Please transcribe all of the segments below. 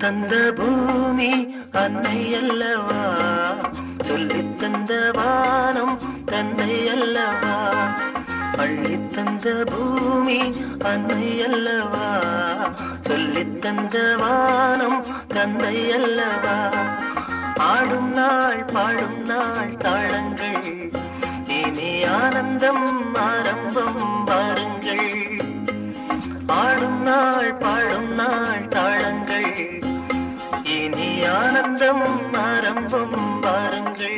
தந்த பூமி அன்னை அல்லவா சொல்லித் தந்த வானம் தன்னை அல்லவா அள்ளித் தந்த பூமி அன்னை அல்லவா சொல்லித் தந்த வானம் தந்தை அல்லவா ஆடும் நாள் பாடும் நாள் தாளங்கள் இனி ஆனந்தம் ஆரம்பம் பாருங்கள் ஆடும் நாள் பாடும் நாள் தாளங்கள் இனி ஆனந்தம் ஆரம்பம் பாருங்கள்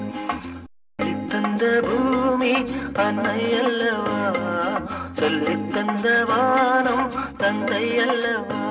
தந்த பூமி அன்னை அல்லவா சொல்லித் தந்த வானம் தந்தை அல்லவா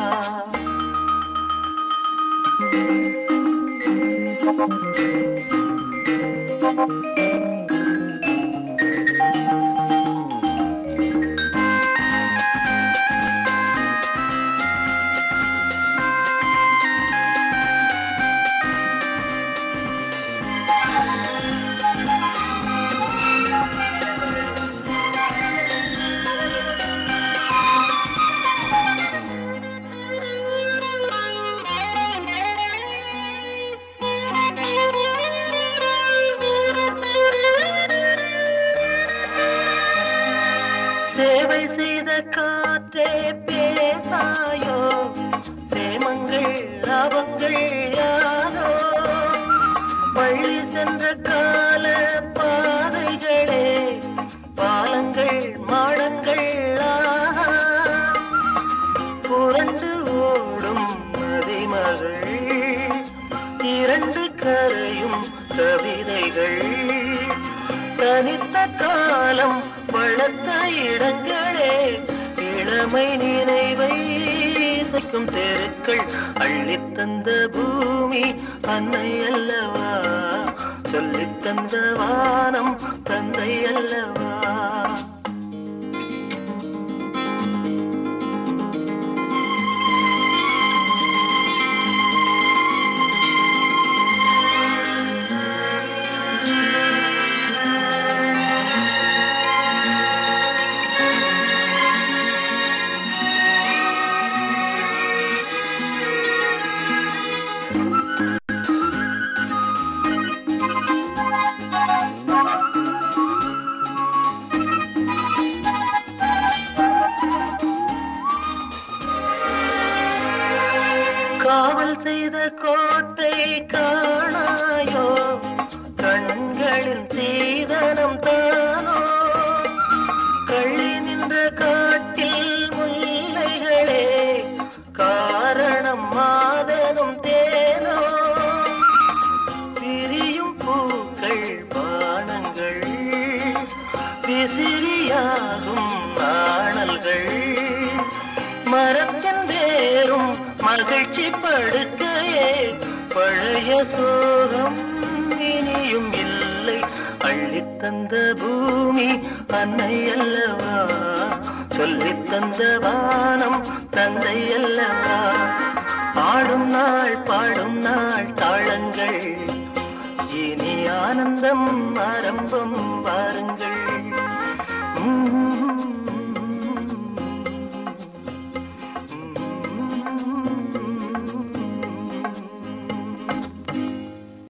சேவை செய்த காற்றே பேசாயோ சேமங்கள் லாபங்கள் யாரோ பள்ளி சென்ற கால பாதைகளே பாலங்கள் மாடங்கள் ஆஹா. புரண்டு ஓடும் மதிமகள் இரண்டு கரையும் கவிதைகள் தனித்த காலம் வளர்த்த இடங்களே இளமை நினைவை இசைக்கும் தெருக்கள் அள்ளித் தந்த பூமி அன்னை அல்லவா சொல்லித் தந்த வானம் தந்தை அல்லவா காவல் செய்த கோட்டை காணாயோ கண்களின் சீதனம் தானோ கள்ளி நின்ற காட்டில் முல்லைகளே காரணம் மாதனும் தேனோ பிரியும் பூக்கள் பானங்கள் விசிறியாகும் நாணல்கள் மரத்தின் வேரும் மகிழ்ச்சி படுக்கையே பழைய சோகம் இனியும் இல்லை அள்ளித் தந்த பூமி அன்னை அல்லவா சொல்லித் தந்த வானம் தந்தை அல்லவா ஆடும் நாள் பாடும் நாள் தாளங்கள் இனி ஆனந்தம் ஆரம்பம் வாருங்கள் உம்